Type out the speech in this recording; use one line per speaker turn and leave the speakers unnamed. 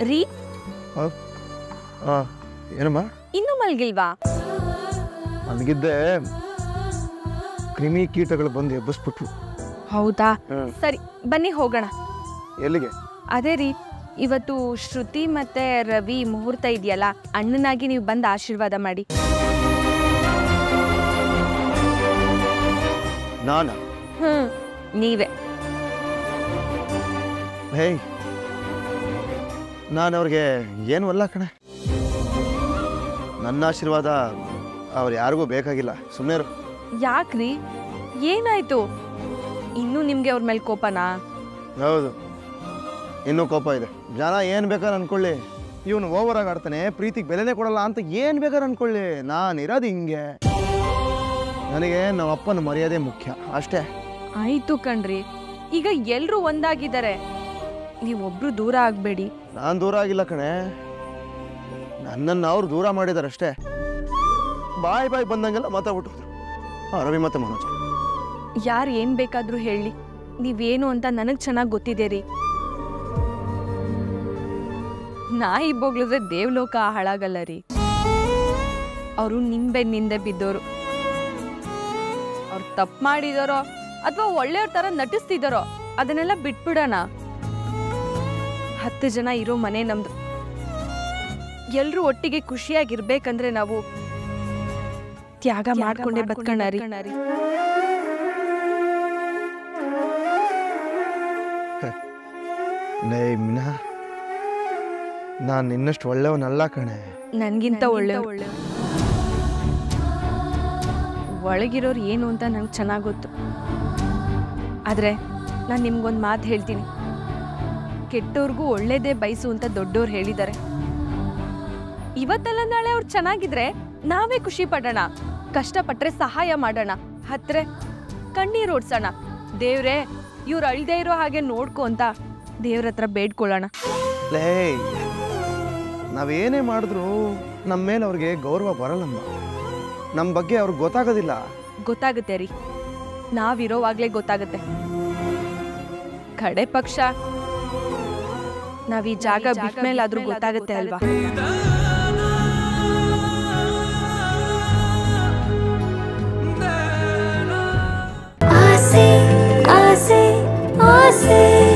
ರೀ
ಹಾಂ ಏನಮ್ಮ
ಇನ್ನೂ ಮಲ್ಗಿಲ್ವಾ
ನನಗಿದ್ದೆ ಕ್ರಿಮಿ ಕೀಟಗಳು ಬಂದು ಎಬ್ಬಿಸ್ಬಿಟ್ವು
ಹೌದಾ
ಹ್ಮ್.
ಸರಿ ಬನ್ನಿ ಹೋಗೋಣ
ಎಲ್ಲಿಗೆ
ಅದೇ ರೀ ಇವತ್ತು ಶ್ರುತಿ ಮತ್ತೆ ರವಿ ಮುಹೂರ್ತ ಇದೆಯಲ್ಲ ಅಣ್ಣನಾಗಿ ನೀವು ಬಂದು ಆಶೀರ್ವಾದ ಮಾಡಿ
ನಾನಾ
ಹ್ಮ್ ನೀವೇ
ಹೇಯ್ ನಾನು ಅವ್ರಿಗೆ ಏನು ಅಲ್ಲ ಕಣೆ ನನ್ನ ಆಶೀರ್ವಾದ ಅವ್ರು ಯಾರಿಗೂ ಬೇಕಾಗಿಲ್ಲ ಸುಮ್ಮನೆ
ಯಾಕ್ರಿ ಏನಾಯ್ತು ಇನ್ನೂ ನಿಮ್ಗೆ ಅವ್ರ ಮೇಲೆ ಕೋಪನಾ
ಹೌದು ಇನ್ನೂ ಕೋಪ ಇದೆ ಜನ ಏನು ಬೇಕಾದ್ರೆ ಅನ್ಕೊಳ್ಳಿ ಇವನು ಓವರ್ ಆಗಿ ಆಡ್ತಾನೆ ಪ್ರೀತಿಗೆ ಬೆಲೆನೇ ಕೊಡಲ್ಲ ಅಂತ ಏನು ಬೇಕಾದ್ರೆ ಅನ್ಕೊಳ್ಳಿ ನಾನು ಇರೋದು ಹಿಂಗೆ ನನಗೆ ನಮ್ಮ ಅಪ್ಪನ ಮರ್ಯಾದೆ ಮುಖ್ಯ ಅಷ್ಟೇ
ಆಯ್ತು ಕಣ್ರಿ ಈಗ ಎಲ್ರೂ ಒಂದಾಗಿದ್ದಾರೆ ನೀವೊಬ್ರು ದೂರ ಆಗ್ಬೇಡಿ
ನಾನು ದೂರ ಆಗಿಲ್ಲ ಕಣೆ ನನ್ನನ್ನು ಅವ್ರು ದೂರ ಮಾಡಿದ್ದಾರೆ ಅಷ್ಟೇ ಬಾಯ್ ಬಾಯ್ ಬಂದಂಗೆಲ್ಲ ಮಾತಾಡ್ಬಿಟ್ಟು ರವಿ ಮತ್ತೆ ಮನೋಜ್
ಯಾರು ಏನ್ ಬೇಕಾದ್ರೂ ಹೇಳಿ ನೀವೇನು ಅಂತ ನನಗ್ ಚೆನ್ನಾಗಿ ಗೊತ್ತಿದೆ ರೀ ನಾಯಿ ಬೋಗ್ಲಿದ್ರೆ ದೇವ್ಲೋಕ ಹಾಳಾಗಲ್ಲ ರೀ ಅವರು ನಿಂಬೆನ್ನಿಂದೆ ಬಿದ್ದೋರು ಅವ್ರು ತಪ್ಪು ಮಾಡಿದಾರೋ ಅಥವಾ ಒಳ್ಳೆಯವ್ರ ತರ ನಟಿಸ್ತಿದಾರೋ ಅದನ್ನೆಲ್ಲ ಬಿಟ್ಬಿಡೋಣ ಹತ್ತು ಜನ ಇರೋ ಮನೆ ನಮ್ದು ಎಲ್ರೂ ಒಟ್ಟಿಗೆ ಖುಷಿಯಾಗಿರ್ಬೇಕಂದ್ರೆ ನಾವು ತ್ಯಾಗ ಮಾಡ್ಕೊಂಡೇ ಬದುಕೋಣ ರೀ
ಲೇ ಮಿನಾ ನಾನು ನಿನ್ನಷ್ಟು ಒಳ್ಳೆಯವನಲ್ಲ ಕಣೆ
ನನ್ಗಿಂತ ಒಳ್ಳೆ ಒಳಗಿರೋರು ಏನು ಅಂತ ನಂಗೆ ಚೆನ್ನಾಗಿ ಗೊತ್ತು ಆದರೆ ನಾನು ನಿಮ್ಗೊಂದು ಮಾತು ಹೇಳ್ತೀನಿ ಕೆಟ್ಟವ್ರಿಗೂ ಒಳ್ಳೇದೇ ಬಯಸು ಅಂತ ದೊಡ್ಡವ್ರು ಹೇಳಿದ್ದಾರೆ ಇವತ್ತಲ್ಲ ನಾಳೆ ಅವ್ರು ಚೆನ್ನಾಗಿದ್ರೆ ನಾವೇ ಖುಷಿ ಪಡೋಣ ಕಷ್ಟಪಟ್ರೆ ಸಹಾಯ ಮಾಡೋಣ ಹತ್ರೆ ಕಣ್ಣೀರು ಓಡ್ಸೋಣ ದೇವ್ರೇ ಇವ್ರು ಅಳ್ದೇ ಇರೋ ಹಾಗೆ ನೋಡ್ಕೊ ಅಂತ ದೇವ್ರ ಹತ್ರ ಬೇಡ್ಕೊಳ್ಳೋಣ
ಲೇ ನಾವೇನೇ ಮಾಡಿದ್ರು ನಮ್ಮ ಮೇಲೆ ಅವ್ರಿಗೆ ಗೌರವ ಬರಲ್ಲಮ್ಮ ನಮ್ಮ ಬಗ್ಗೆ ಅವ್ರಿಗೆ ಗೊತ್ತಾಗೋದಿಲ್ಲ
ಗೊತ್ತಾಗುತ್ತೆ ರೀ ನಾವಿರೋವಾಗ್ಲೇ ಗೊತ್ತಾಗುತ್ತೆ ಕಡೆ ಪಕ್ಷ ನಾವ್ ಈ ಜಾಗ ಬಿಟ್ಮೇಲಾದ್ರೂ ಗೊತ್ತಾಗುತ್ತೆ ಅಲ್ವಾ
ಆಸೆ ಆಸೆ ಆಸೆ